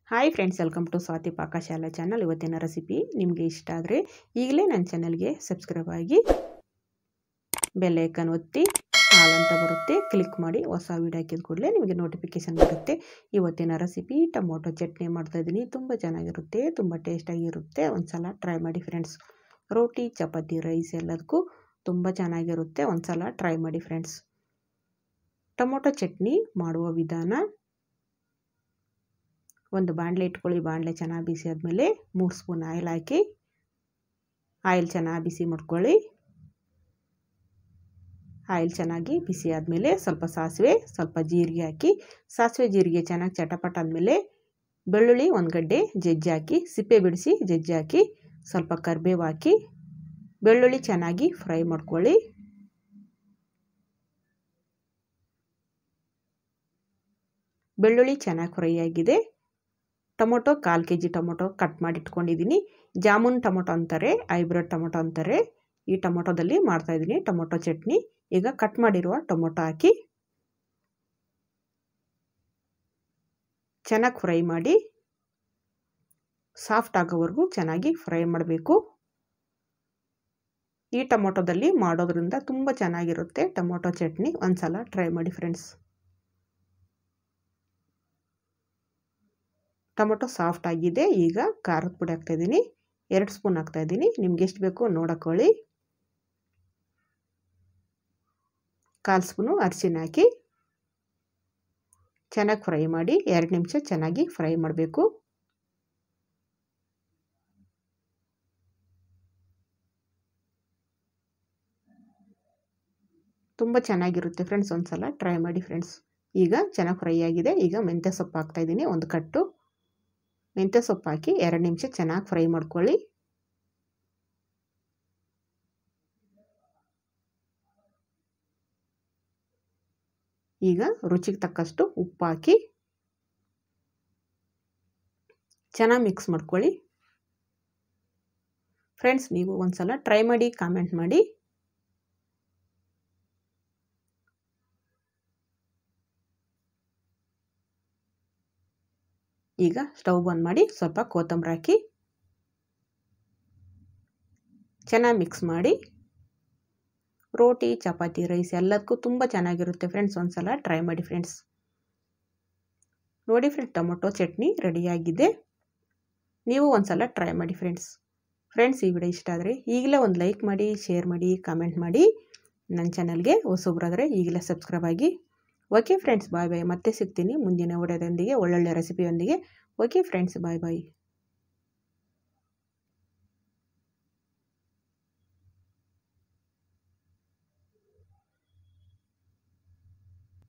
hi friends welcome to Swathi Pakashala channel ಇವತ್ತಿನ recipe ನಿಮಗೆ ಇಷ್ಟ ಆದರೆ ಈಗಲೇ ನನ್ನ ಚಾನಲ್ಗೆ ಸಬ್ಸ್ಕ್ರೈಬ್ ಆಗಿ ಬೆಲ್ ಐಕನ್ ಒತ್ತಿ ಹಾಲ್ ಅಂತ ಬರುತ್ತೆ ಕ್ಲಿಕ್ ಮಾಡಿ ಹೊಸ ವೀಡಿಯೋ ಹಾಕಿದ ಕೂಡಲೇ ನಿಮಗೆ ನೋಟಿಫಿಕೇಶನ್ ಬರುತ್ತೆ ಇವತ್ತಿನ ರೆಸಿಪಿ ಟೊಮೊಟೊ ಚಟ್ನಿ ಮಾಡ್ತಾಯಿದ್ದೀನಿ ತುಂಬ ಚೆನ್ನಾಗಿರುತ್ತೆ ತುಂಬ ಟೇಸ್ಟಾಗಿರುತ್ತೆ ಒಂದು ಸಲ ಟ್ರೈ ಮಾಡಿ ಫ್ರೆಂಡ್ಸ್ ರೋಟಿ ಚಪಾತಿ ರೈಸ್ ಎಲ್ಲದಕ್ಕೂ ತುಂಬ ಚೆನ್ನಾಗಿರುತ್ತೆ ಒಂದು ಸಲ ಟ್ರೈ ಮಾಡಿ ಫ್ರೆಂಡ್ಸ್ ಟೊಮೊಟೊ ಚಟ್ನಿ ಮಾಡುವ ವಿಧಾನ ಒಂದು ಬಾಣಲೆ ಇಟ್ಕೊಳ್ಳಿ ಬಾಣಲೆ ಚೆನ್ನಾಗಿ ಬಿಸಿ ಆದಮೇಲೆ ಮೂರು ಸ್ಪೂನ್ ಆಯಿಲ್ ಹಾಕಿ ಆಯಿಲ್ ಚೆನ್ನಾಗಿ ಬಿಸಿ ಮಾಡ್ಕೊಳ್ಳಿ ಆಯಿಲ್ ಚೆನ್ನಾಗಿ ಬಿಸಿ ಆದಮೇಲೆ ಸ್ವಲ್ಪ ಸಾಸಿವೆ ಸ್ವಲ್ಪ ಜೀರಿಗೆ ಹಾಕಿ ಸಾಸಿವೆ ಜೀರಿಗೆ ಚೆನ್ನಾಗಿ ಚಟಪಟ ಆದಮೇಲೆ ಬೆಳ್ಳುಳ್ಳಿ ಒಂದು ಗಡ್ಡೆ ಜಜ್ಜಿ ಹಾಕಿ ಸಿಪ್ಪೆ ಬಿಡಿಸಿ ಜಜ್ಜಿ ಹಾಕಿ ಸ್ವಲ್ಪ ಕರಿಬೇವು ಹಾಕಿ ಬೆಳ್ಳುಳ್ಳಿ ಚೆನ್ನಾಗಿ ಫ್ರೈ ಮಾಡ್ಕೊಳ್ಳಿ ಬೆಳ್ಳುಳ್ಳಿ ಚೆನ್ನಾಗಿ ಫ್ರೈ ಆಗಿದೆ ಟೊಮೊಟೊ ಕಾಲು ಕೆ ಜಿ ಟೊಮೊಟೊ ಕಟ್ ಮಾಡಿ ಇಟ್ಕೊಂಡಿದ್ದೀನಿ ಜಾಮೂನ್ ಟೊಮೊಟೊ ಅಂತಾರೆ ಹೈಬ್ರಿಡ್ ಟೊಮೊಟೊ ಅಂತಾರೆ ಈ ಟೊಮೊಟೊದಲ್ಲಿ ಮಾಡ್ತಾಯಿದ್ದೀನಿ ಟೊಮೊಟೊ ಚಟ್ನಿ ಈಗ ಕಟ್ ಮಾಡಿರುವ ಟೊಮೊಟೊ ಹಾಕಿ ಚೆನ್ನಾಗಿ ಫ್ರೈ ಮಾಡಿ ಸಾಫ್ಟ್ ಆಗೋವರೆಗೂ ಚೆನ್ನಾಗಿ ಫ್ರೈ ಮಾಡಬೇಕು ಈ ಟೊಮೊಟೊದಲ್ಲಿ ಮಾಡೋದ್ರಿಂದ ತುಂಬ ಚೆನ್ನಾಗಿರುತ್ತೆ ಟೊಮೊಟೊ ಚಟ್ನಿ ಒಂದ್ಸಲ ಟ್ರೈ ಮಾಡಿ ಫ್ರೆಂಡ್ಸ್ ಟೊಮೊಟೊ ಸಾಫ್ಟ್ ಆಗಿದೆ ಈಗ ಖಾರದ ಪುಡಿ ಹಾಕ್ತಾಯಿದ್ದೀನಿ ಎರಡು ಸ್ಪೂನ್ ಹಾಕ್ತಾಯಿದ್ದೀನಿ ನಿಮ್ಗೆ ಎಷ್ಟು ಬೇಕು ನೋಡಕೊಳ್ಳಿ ಕಾಲು ಸ್ಪೂನು ಅರಿಶಿನ ಹಾಕಿ ಚೆನ್ನಾಗಿ ಫ್ರೈ ಮಾಡಿ ಎರಡು ನಿಮಿಷ ಚೆನ್ನಾಗಿ ಫ್ರೈ ಮಾಡಬೇಕು ತುಂಬ ಚೆನ್ನಾಗಿರುತ್ತೆ ಫ್ರೆಂಡ್ಸ್ ಒಂದು ಸಲ ಟ್ರೈ ಮಾಡಿ ಫ್ರೆಂಡ್ಸ್ ಈಗ ಚೆನ್ನಾಗಿ ಫ್ರೈ ಆಗಿದೆ ಈಗ ಮೆಂತ್ಯ ಸೊಪ್ಪು ಹಾಕ್ತಾಯಿದ್ದೀನಿ ಒಂದು ಕಟ್ಟು ಮೆಂತ್ಯ ಸೊಪ್ಪು ಹಾಕಿ ಎರಡು ನಿಮಿಷ ಚೆನ್ನಾಗಿ ಫ್ರೈ ಮಾಡ್ಕೊಳ್ಳಿ ಈಗ ರುಚಿಗೆ ತಕ್ಕಷ್ಟು ಉಪ್ಪು ಹಾಕಿ ಚೆನ್ನಾಗಿ ಮಿಕ್ಸ್ ಮಾಡ್ಕೊಳ್ಳಿ ಫ್ರೆಂಡ್ಸ್ ನೀವು ಒಂದ್ಸಲ ಟ್ರೈ ಮಾಡಿ ಕಾಮೆಂಟ್ ಮಾಡಿ ಈಗ ಸ್ಟವ್ ಬಂದ್ ಮಾಡಿ ಸ್ವಲ್ಪ ಕೊತ್ತಂಬರಿ ಹಾಕಿ ಚೆನ್ನಾಗಿ ಮಿಕ್ಸ್ ಮಾಡಿ ರೋಟಿ ಚಪಾತಿ ರೈಸ್ ಎಲ್ಲದಕ್ಕೂ ತುಂಬ ಚೆನ್ನಾಗಿರುತ್ತೆ ಫ್ರೆಂಡ್ಸ್ ಒಂದ್ಸಲ ಟ್ರೈ ಮಾಡಿ ಫ್ರೆಂಡ್ಸ್ ನೋಡಿ ಫ್ರೆಂಡ್ಸ್ ಟೊಮೊಟೊ ಚಟ್ನಿ ರೆಡಿಯಾಗಿದೆ ನೀವು ಒಂದ್ಸಲ ಟ್ರೈ ಮಾಡಿ ಫ್ರೆಂಡ್ಸ್ ಫ್ರೆಂಡ್ಸ್ ಈ ವಿಡಿಯೋ ಇಷ್ಟ ಆದರೆ ಈಗಲೇ ಒಂದು ಲೈಕ್ ಮಾಡಿ ಶೇರ್ ಮಾಡಿ ಕಾಮೆಂಟ್ ಮಾಡಿ ನನ್ನ ಚಾನಲ್ಗೆ ಹೊಸೊಬ್ಬರಾದರೆ ಈಗಲೇ ಸಬ್ಸ್ಕ್ರೈಬ್ ಆಗಿ ಓಕೆ ಫ್ರೆಂಡ್ಸ್ ಬಾಯ್ ಬಾಯ್ ಮತ್ತೆ ಸಿಗ್ತೀನಿ ಮುಂದಿನ ವಿಡಿಯೋದೊಂದಿಗೆ ಒಳ್ಳೊಳ್ಳೆ ರೆಸಿಪಿಯೊಂದಿಗೆ ಓಕೆ ಫ್ರೆಂಡ್ಸ್ ಬಾಯ್ ಬಾಯ್